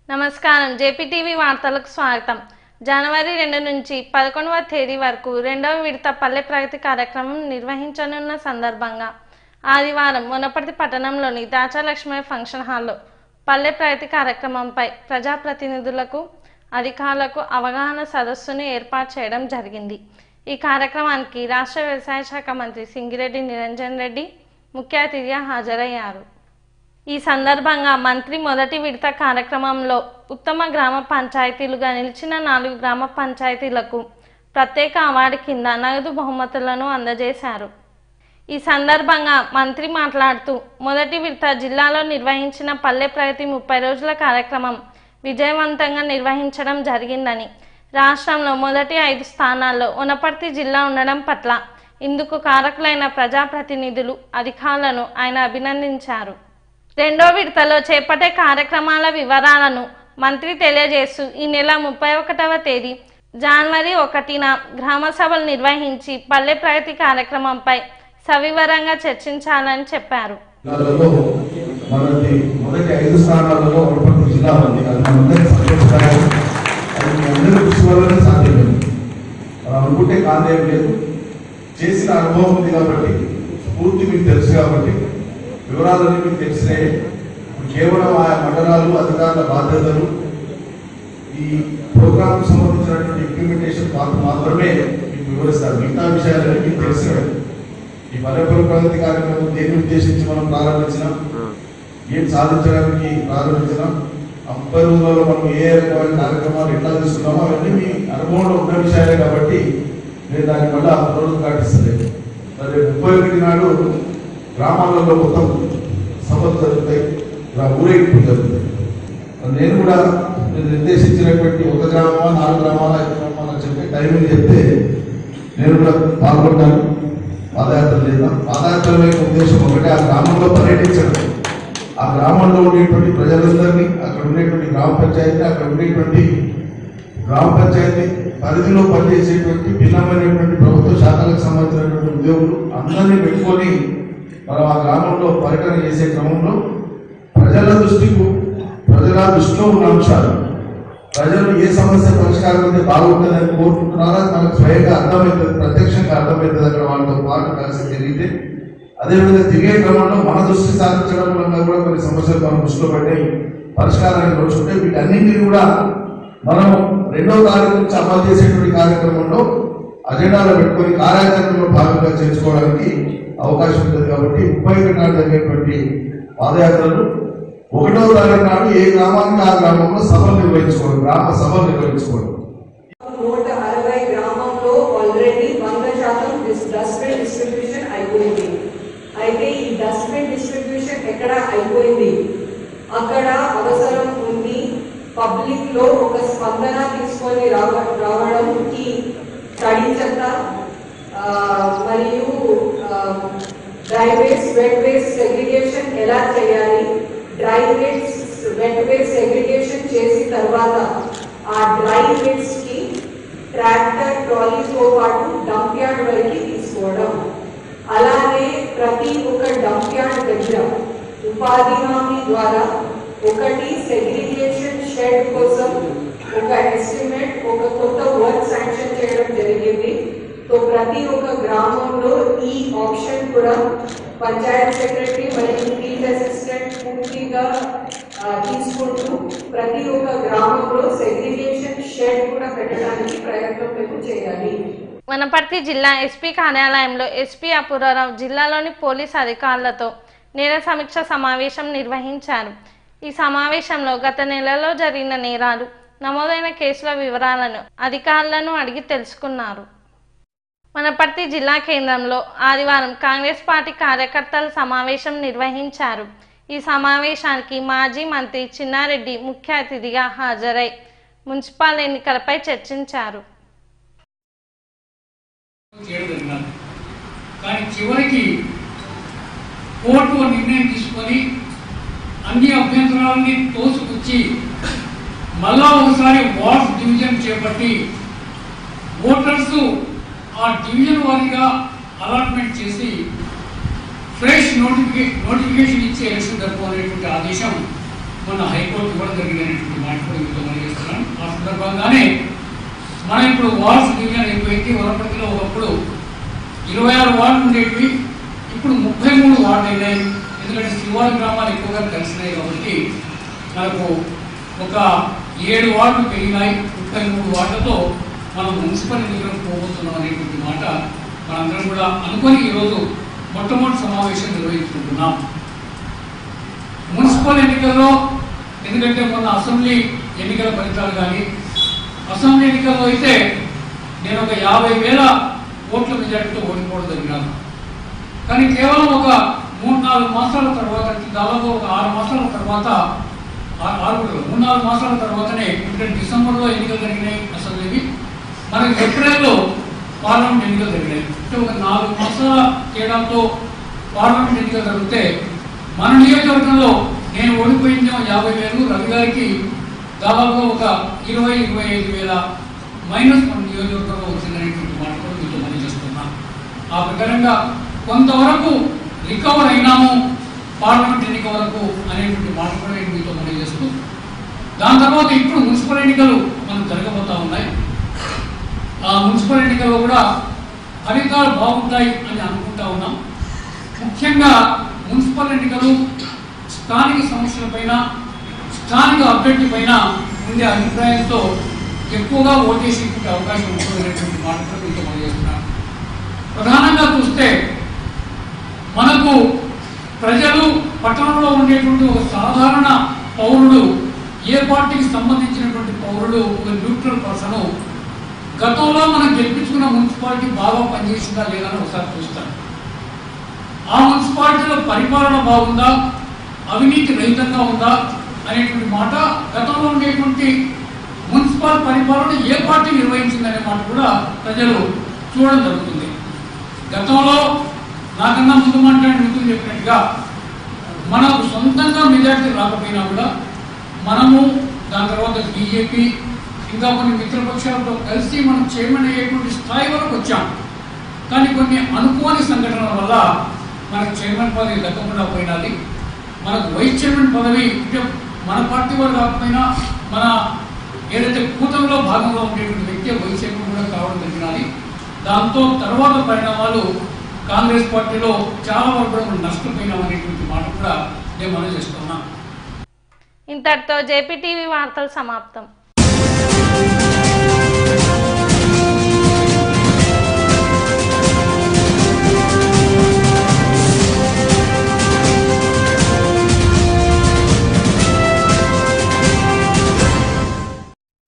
నమస్కారం జేపీటీవీ వార్తలకు స్వాగతం జనవరి రెండు నుంచి పదకొండవ తేదీ వరకు రెండవ విడత పల్లె ప్రగతి కార్యక్రమం నిర్వహించనున్న సందర్భంగా ఆదివారం మునపర్తి పట్టణంలోని దాచాలక్ష్మయ్య ఫంక్షన్ హాల్లో పల్లె ప్రగతి కార్యక్రమంపై ప్రజాప్రతినిధులకు అధికారులకు అవగాహన సదస్సును ఏర్పాటు చేయడం జరిగింది ఈ కార్యక్రమానికి రాష్ట్ర వ్యవసాయ శాఖ మంత్రి సింగిరెడ్డి నిరంజన్ రెడ్డి ముఖ్య అతిథిగా హాజరయ్యారు ఈ సందర్భంగా మంత్రి మొదటి విడత కార్యక్రమంలో ఉత్తమ గ్రామ పంచాయతీలుగా నిలిచిన నాలుగు గ్రామ పంచాయతీలకు ప్రత్యేక అవార్డు కింద నగదు బహుమతులను అందజేశారు ఈ సందర్భంగా మంత్రి మాట్లాడుతూ మొదటి విడత జిల్లాలో నిర్వహించిన పల్లె ప్రగతి ముప్పై రోజుల కార్యక్రమం విజయవంతంగా నిర్వహించడం జరిగిందని రాష్ట్రంలో మొదటి ఐదు స్థానాల్లో వనపర్తి జిల్లా ఉండడం పట్ల ఇందుకు కారకులైన ప్రజాప్రతినిధులు అధికారులను ఆయన అభినందించారు రెండో విడతలో చేపట్టే కార్యక్రమాల వివరాలను మంత్రి తెలియజేస్తూ ఈ నెల ముప్పై ఒకటవ తేదీ జనవరి ఒకటిన గ్రామ సభలు నిర్వహించి పల్లె ప్రగతి కార్యక్రమంపై సవివరంగా చర్చించాలని చెప్పారు జిల్లాలలో మనది మొదటి ఐదు స్థానాలలో వనపర్తి జిల్లా ఉంది అది మనందరి సంతోషకరం అది మీ అందరి కృషి వల్లనే సాధ్యమైంది మనం అనుకుంటే కాదేం లేదు చేసిన అనుభవం ఉంది కాబట్టి పూర్తి మీకు తెలుసు కాబట్టి వివరాలన్నీ మీకు తెలిసినాయి ఇప్పుడు కేవలం ఆయా మండలాలు అధికారుల బాధ్యతలు ఈ ప్రోగ్రామ్ సంబంధించినటువంటి ఇంప్లిమెంటేషన్ పాత్ర మాత్రమే మీకు వివరిస్తారు మిగతా విషయాలన్నీ మీకు తెలిసినవి ఈ పల్లెపల్లి ప్రగతి కార్యక్రమం దేన్ని ఉద్దేశించి మనం ప్రారంభించినాం ఏం సాధించడానికి ప్రారంభించినాం ఆ ముప్పై రోజులలో మనం ఏ రకమైన కార్యక్రమాలు ఎట్లా తీసుకున్నామో అవన్నీ మీ అనుభవంలో ఉన్న విషయాలే కాబట్టి నేను దాని వల్ల రోజు కాటిస్తలేదు మరి ముప్పై ఒకటి నాడు గ్రామాలలో మొత్తం సభలు జరుగుతాయి ఇలా ఊరేగింపు జరుగుతాయి మరి నేను కూడా నేను నిర్దేశించినటువంటి ఒక గ్రామమా నాలుగు గ్రామాల ఐదు గ్రామాల అని చెప్పి టైమింగ్ చెప్తే నేను కూడా పాల్గొంటాను పాదయాత్ర లేదా పాదయాత్ర యొక్క ఉద్దేశం ఒకటి ఆ గ్రామంలో పర్యటించడం ఆ గ్రామంలో ఉండేటువంటి ప్రజలందరినీ అక్కడ ఉండేటువంటి గ్రామ పంచాయతీ అక్కడ ఉండేటువంటి గ్రామ పంచాయతీ పరిధిలో పనిచేసేటువంటి భిన్నమైనటువంటి ప్రభుత్వ శాఖలకు సంబంధించినటువంటి ఉద్యోగులు అందరినీ పెట్టుకొని మనం ఆ గ్రామంలో పర్యటన చేసే క్రమంలో ప్రజల దృష్టికి ప్రజల దృష్టిలో ఉన్న అంశాలు ప్రజలు ఏ సమస్య పరిష్కారం అయితే బాగుంటుందని కోరుకుంటున్నారో అది మనకు స్వయంగా అర్థమవుతుంది ప్రత్యక్షంగా అర్థమవుతుంది అక్కడ వాళ్ళతో పాటు కలిసి తిరిగితే అదేవిధంగా తిరిగే క్రమంలో మన దృష్టి సాధించడం వల్ల కూడా కొన్ని సమస్యలు మనం దృష్టిలో పడ్డాయి పరిష్కారానికి వచ్చుంటే వీటన్నింటినీ కూడా మనం రెండో తారీఖు నుంచి అమలు చేసేటువంటి కార్యక్రమంలో అజెండాలో పెట్టుకొని కార్యాచరణలో భాగంగా చేర్చుకోవడానికి అవకాశం ఉంటుంది కాబట్టి ముప్పై ఒకటి నాడు జరిగేటువంటి పాదయాత్రలు ఒకటో తారీఖు నాడు ఏ గ్రామానికి ఆ గ్రామంలో సభలు నిర్వహించుకోవడం గ్రామ సభలు నిర్వహించుకోవడం నూట అరవై గ్రామంలో ఆల్రెడీ వంద శాతం డిస్- డస్ట్బిన్ డిస్ట్రిబ్యూషన్ అయిపోయింది అయితే ఈ డస్ట్బిన్ డిస్ట్రిబ్యూషన్ ఎక్కడ అయిపోయింది అక్కడ అవసరం ఉంది పబ్లిక్ లో ఒక స్పందన తీసుకొని రావ రావడం ఈ తడి చెత్త ఆ, మరియు dry waste wet waste segregation ఎలా చేయాలి dry waste wet waste segregation చేసిన తర్వాత ఆ డ్రై వేస్ట్ కి ట్రాక్టర్ ట్రాలీతో పాటు డంప్ యార్డ్ వరకు తీసుకోవడం అలాగే ప్రతి ఒక్క డంప్ యార్డ్ దగ్గర ఉపాధి హామీ ద్వారా ఒకటి సెగ్రిగేషన్ షెడ్ కోసం ఒక ఎస్టిమేట్ ఒక కొత్త వర్క్ శాంక్షన్ చేయడం జరిగింది సో ప్రతి ఒక్క గ్రామంలో ఈ ఆప్షన్ కూడా పంచాయత్ సెక్రటరీ మరియు ఫీల్డ్ అసిస్టెంట్ పూర్తిగా ఆ, తీసుకుంటూ ప్రతి ఒక్క గ్రామంలో సెగ్రిగేషన్ షెడ్ కూడా పెట్టడానికి ప్రయత్నం మేము చేయాలి వనపర్తి జిల్లా ఎస్పీ కార్యాలయంలో ఎస్పీ అపూర్వరావు జిల్లాలోని పోలీస్ అధికారులతో నేర సమీక్ష సమావేశం నిర్వహించారు ఈ సమావేశంలో గత నెలలో జరిగిన నేరాలు నమోదైన కేసుల వివరాలను అధికారులను అడిగి తెలుసుకున్నారు వనపర్తి జిల్లా కేంద్రంలో ఆదివారం కాంగ్రెస్ పార్టీ కార్యకర్తల సమావేశం నిర్వహించారు ఈ సమావేశానికి మాజీ మంత్రి చిన్నారెడ్డి ముఖ్య అతిథిగా హాజరై మున్సిపల్ ఎన్నికలపై చర్చించారు చేయడం జరిగినది కానీ చివరికి కోర్టు ఒక నిర్ణయం తీసుకొని అన్ని అభ్యంతరాలని తోసిపుచ్చి మళ్ళా ఒకసారి వార్డ్స్ డివిజన్ చేపట్టి ఓటర్స్ ఆ డివిజన్ వారీగా అలాట్మెంట్ చేసి ఫ్రెష్ నోటిఫికే నోటిఫికేషన్ ఇచ్చే ఎలక్షన్ జరుపుకునేటువంటి ఆదేశం మొన్న హైకోర్టు రిపోర్ట్ ఇవ్వడం జరిగినటువంటి మాట కూడా మీతో తెలియజేస్తున్నాను ఆ సందర్భంగానే మనం ఇప్పుడు వార్డ్స్ డివిజన్ అయిపోయింది వనపర్తిలో ఒకప్పుడు ఇరవై ఆరు వార్డులు ఉండేటివి ఇప్పుడు ముప్పై మూడు వార్డులు అయినాయి ఎందుకంటే శివారు గ్రామాలు ఎక్కువగా కలిసినాయి కాబట్టి మనకు ఒక ఏడు వార్డులు పెరిగినాయి ముప్పై మూడు వార్డులతో మనం మున్సిపల్ ఎన్నికలకు పోబోతున్నాం అనేటువంటి మాట మనందరం కూడా అనుకొని ఈరోజు మొట్టమొదటి సమావేశం నిర్వహించుకుంటున్నాం మున్సిపల్ ఎన్నికల్లో ఎందుకంటే మొన్న అసెంబ్లీ ఎన్నికల ఫలితాలు కానీ అసెంబ్లీ ఎన్నికల్లో అయితే నేను ఒక యాభై వేల ఓట్ల మెజార్టీతో ఓడిపోవడం జరిగినాను కానీ కేవలం ఒక మూడు నాలుగు మాసాల తర్వాత దాదాపు ఒక ఆరు మాసాల తర్వాత ఆ- ఆరు కూడా కాదు, మూడు నాలుగు మాసాల తర్వాతనే అంటే డిసెంబర్లో ఎన్నికలు జరిగినాయి అసెంబ్లీవి మనకి ఏప్రిల్లో పార్లమెంట్ ఎన్నికలు జరిగినాయి అంటే ఒక నాలుగు మాసాల తేడాతో పార్లమెంట్ ఎన్నికలు జరిగితే మన నియోజకవర్గంలో నేను ఓడిపోయిందేమో యాభై వేలు రవి గారికి దాదాపుగా ఒక ఇరవై ఇరవై ఐదు వేల మైనస్ మన నియోజకవర్గంలో వచ్చిందనేటువంటి మాట కూడా మీతో పని చేస్తున్నాను ఆ ప్రకారంగా కొంతవరకు రికవర్ అయినాము పార్లమెంట్ ఎన్నిక వరకు అనేటువంటి మాట కూడా నేను మీతో మనం చేస్తూ దాని తర్వాత ఇప్పుడు మున్సిపల్ ఎన్నికలు మనం జరగబోతా ఉన్నాయి ఆ మున్సిపల్ ఎన్నికల్లో కూడా ఫలితాలు బాగుంటాయి అని అనుకుంటా ఉన్నాం ముఖ్యంగా మున్సిపల్ ఎన్నికలు స్థానిక సమస్యలపైన స్థానిక అభ్యర్థి పైన ఉండే అభిప్రాయంతో ఎక్కువగా ఓటేసేటువంటి అవకాశం ఉంటుందనేటువంటి మాట కూడా మీతో మనం చేస్తున్నాను ప్రధానంగా చూస్తే మనకు ప్రజలు పట్టణంలో ఉండేటువంటి ఒక సాధారణ పౌరుడు ఏ పార్టీకి సంబంధించినటువంటి పౌరుడు ఒక న్యూట్రల్ పర్సన్ గతంలో మనం గెలిపించుకున్న మున్సిపాలిటీ బాగా పనిచేసిందా లేదా అని ఒకసారి చూస్తాం ఆ మున్సిపాలిటీలో పరిపాలన బాగుందా అవినీతి రహితంగా ఉందా అనేటువంటి మాట గతంలో ఉండేటువంటి మున్సిపల్ పరిపాలన ఏ పార్టీ నిర్వహించిందనే మాట కూడా ప్రజలు చూడడం జరుగుతుంది గతంలో నాకన్నా ముందు మాట్లాడిన మిత్రులు చెప్పినట్టుగా మనకు సొంతంగా మెజార్టీ రాకపోయినా కూడా మనము దాని తర్వాత బీజేపీ ఇంకా కొన్ని మిత్రపక్షాలతో కలిసి మనం చైర్మన్ అయ్యేటువంటి స్థాయి వరకు వచ్చాం కానీ కొన్ని అనుకోని సంఘటనల వల్ల మనకు చైర్మన్ పదవి దక్కకుండా పోయినది మనకు వైస్ చైర్మన్ పదవి అంటే మన పార్టీ వారు కాకపోయినా మన ఏదైతే కూటమిలో భాగంగా ఉండేటువంటి వ్యక్తి వైస్ చైర్మన్ కూడా కావడం జరిగినది దాంతో తర్వాత పరిణామాలు కాంగ్రెస్ పార్టీలో చాలా వరకు కూడా మనం నష్టపోయినాం అనేటువంటి మాట కూడా నేను మనం చేస్తున్నాం ఇంతటితో జేపీ టీవీ వార్తలు సమాప్తం